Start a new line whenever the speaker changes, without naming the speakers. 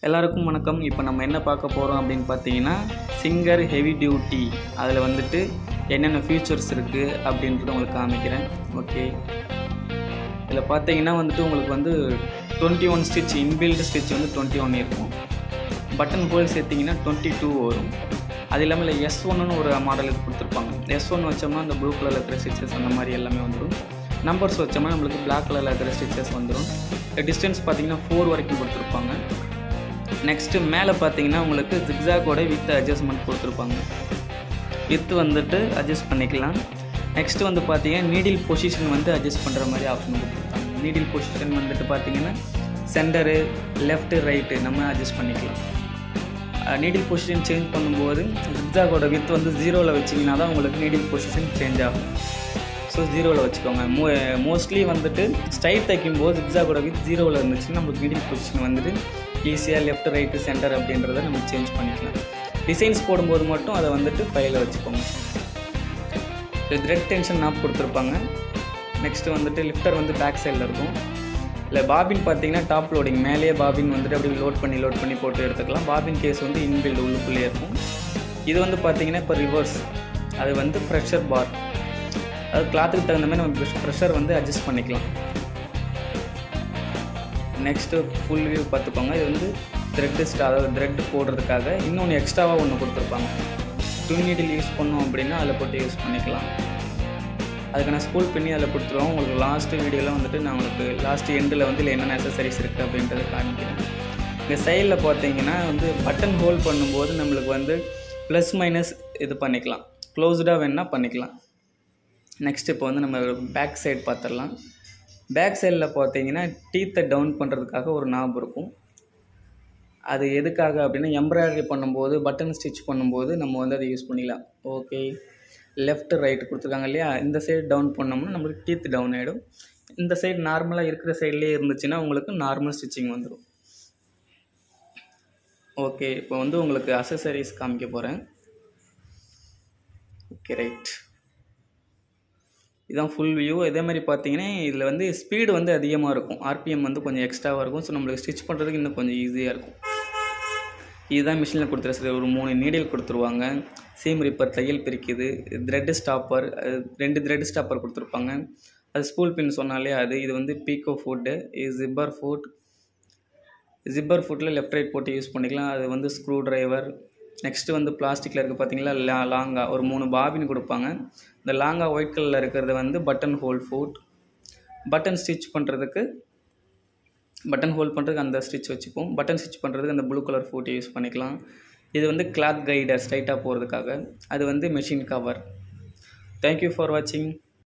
எல்லாருக்கும் வணக்கம் இப்போ நம்ம என்ன பார்க்க போகிறோம் அப்படின்னு பார்த்தீங்கன்னா சிங்கர் ஹெவி டியூட்டி அதில் வந்துட்டு என்னென்ன ஃபீச்சர்ஸ் இருக்குது அப்படின்றத உங்களுக்கு காமிக்கிறேன் ஓகே இதில் பார்த்தீங்கன்னா வந்துட்டு உங்களுக்கு வந்து twenty one stitch inbuilt stitch வந்து டுவெண்ட்டி ஒன் இருக்கும் பட்டன் ஹோல் சேர்த்திங்கன்னா டுவெண்ட்டி டூ வரும் அது இல்லாமல் இல்லை எஸ் ஒன்னு ஒரு மாடலுக்கு கொடுத்துருப்பாங்க எஸ் ஒன் வச்சோம்னா அந்த ப்ளூ கலரில் இருக்கிற ஸ்டிச்சஸ் அந்த மாதிரி எல்லாமே வந்துடும் நம்பர்ஸ் வச்சோம்னா நம்மளுக்கு பிளாக் கலரில் இருக்கிற ஸ்டிச்சஸ் வந்துடும் டிஸ்டன்ஸ் பார்த்தீங்கன்னா ஃபோர் வரைக்கும் கொடுத்துருப்பாங்க நெக்ஸ்ட்டு மேலே பார்த்தீங்கன்னா உங்களுக்கு ஜிக்ஸாக்கோட வித் அட்ஜஸ்ட்மெண்ட் கொடுத்துருப்பாங்க வித் வந்துட்டு அட்ஜஸ்ட் பண்ணிக்கலாம் நெக்ஸ்ட்டு வந்து பார்த்தீங்கன்னா நீடில் பொசிஷன் வந்து அட்ஜஸ்ட் பண்ணுற மாதிரி ஆப்ஷன் கொடுத்துருப்பாங்க நீடில் பொசிஷன் வந்துட்டு பார்த்தீங்கன்னா சென்டரு லெஃப்ட்டு ரைட்டு நம்ம அட்ஜஸ்ட் பண்ணிக்கலாம் நீடில் பொசிஷன் சேஞ்ச் பண்ணும்போது ஜிக்ஸாக்கோட வித் வந்து ஜீரோவில் வச்சிங்கன்னா தான் உங்களுக்கு நீடில் பொசிஷன் சேஞ்ச் ஆகும் ஸோ ஜீரோவில் வச்சுக்கோங்க மோ மோஸ்ட்லி வந்துட்டு ஸ்டைட் தைக்கும்போது ஜிக்ஸாக்கோட வித் ஜீரோவில் இருந்துச்சுன்னா நமக்கு நீடில் பொசிஷன் வந்துட்டு ஈஸியாக லெஃப்ட் ரைட்டு சென்டர் அப்படின்றத நம்ம சேஞ்ச் பண்ணிக்கலாம் டிசைன்ஸ் போடும்போது மட்டும் அதை வந்துட்டு ஃபைலில் வச்சுக்கோங்க த்ரெட் டென்ஷன் நாப் கொடுத்துருப்பாங்க நெக்ஸ்ட்டு வந்துட்டு லிஃப்டர் வந்து பேக் சைடில் இருக்கும் இல்லை பாபின் பார்த்தீங்கன்னா டாப் லோடிங் மேலேயே பாபின் வந்துட்டு அப்படி லோட் பண்ணி லோட் பண்ணி போட்டு எடுத்துக்கலாம் பாபின் கேஸ் வந்து இன்பில்டு உள்ளுக்குள்ளேயே இருக்கும் இது வந்து பார்த்தீங்கன்னா இப்போ ரிவர்ஸ் அது வந்து ப்ரெஷர் பார் அது கிளாத்துக்கு தகுந்த மாதிரி நம்ம ப்ரெஷர் வந்து அட்ஜஸ்ட் பண்ணிக்கலாம் நெக்ஸ்ட்டு ஃபுல் வியூ பார்த்துக்கோங்க இது வந்து த்ரெட்டு ஸ்டா அதாவது த்ரெட் போடுறதுக்காக இன்னொன்று எக்ஸ்ட்ராவாக ஒன்று கொடுத்துருப்பாங்க துணி நீடில் யூஸ் பண்ணோம் அப்படின்னா அதில் போட்டு யூஸ் பண்ணிக்கலாம் அதுக்கு நான் ஸ்கூல் பண்ணி அதில் கொடுத்துருவோம் உங்களுக்கு லாஸ்ட்டு வீடியோவில் வந்துட்டு நான் உங்களுக்கு லாஸ்ட் எண்டில் வந்து இல்லை என்னென்ன அசசரிஸ் இருக்குது அப்படின்றத காமிக்கிறேன் இந்த சைடில் பார்த்தீங்கன்னா வந்து பட்டன் ஹோல்ட் பண்ணும்போது நம்மளுக்கு வந்து ப்ளஸ் மைனஸ் இது பண்ணிக்கலாம் க்ளோஸ்டாக வேணால் பண்ணிக்கலாம் நெக்ஸ்ட் இப்போ வந்து நம்ம பேக் சைடு பார்த்துடலாம் பேக் சைடில் பார்த்தீங்கன்னா டீத்தை டவுன் பண்ணுறதுக்காக ஒரு நாப் இருக்கும் அது எதுக்காக அப்படின்னா எம்ப்ராய்டரி பண்ணும்போது பட்டன் ஸ்டிச் பண்ணும்போது நம்ம வந்து அதை யூஸ் பண்ணிக்கலாம் ஓகே லெஃப்ட் ரைட் கொடுத்துருக்காங்க இல்லையா இந்த சைடு டவுன் பண்ணோம்னா நம்மளுக்கு டீத் டவுன் ஆகிடும் இந்த சைடு நார்மலாக இருக்கிற சைட்லேயே இருந்துச்சுன்னா உங்களுக்கு நார்மல் ஸ்டிச்சிங் வந்துடும் ஓகே இப்போ வந்து உங்களுக்கு அசசரிஸ் காமிக்க போகிறேன் ஓகே ரைட் இதுதான் ஃபுல் வியூ இதே மாதிரி பார்த்தீங்கன்னா இதில் வந்து ஸ்பீடு வந்து அதிகமாக இருக்கும் ஆர்பிஎம் வந்து கொஞ்சம் எக்ஸ்ட்ராவாக இருக்கும் ஸோ நம்மளுக்கு ஸ்டிச் பண்ணுறதுக்கு இன்னும் கொஞ்சம் ஈஸியாக இருக்கும் இதுதான் மிஷினில் கொடுத்துரு ஒரு மூணு நீடில் கொடுத்துருவாங்க சீம் ரிப்பர் தையல் பிரிக்குது த்ரெட்டு ஸ்டாப்பர் ரெண்டு த்ரெட் ஸ்டாப்பர் கொடுத்துருப்பாங்க அது ஸ்கூல் பின் சொன்னாலே அது இது வந்து பீக்கோ ஃபுட்டு இது ஜிப்பர் ஃபுட் ஜிப்பர் ஃபுட்டில் லெஃப்ட் ரைட் போட்டு யூஸ் பண்ணிக்கலாம் அது வந்து ஸ்க்ரூ ட்ரைவர் நெக்ஸ்ட்டு வந்து பிளாஸ்டிக்கில் இருக்குது பார்த்தீங்களா லா லாங்காக ஒரு மூணு பாபின் கொடுப்பாங்க இந்த லாங்காக ஒயிட் கலரில் இருக்கிறது வந்து button hole foot button stitch பண்ணுறதுக்கு பட்டன் ஹோல்ட் பண்ணுறதுக்கு அந்த ஸ்டிச் வச்சுப்போம் பட்டன் ஸ்டிச் பண்ணுறதுக்கு அந்த ப்ளூ கலர் ஃபோட்டோ யூஸ் பண்ணிக்கலாம் இது வந்து கிளாத் கைடர் ஸ்ட்ரைட்டாக போகிறதுக்காக அது வந்து மெஷின் கவர் தேங்க்யூ ஃபார் வாட்சிங்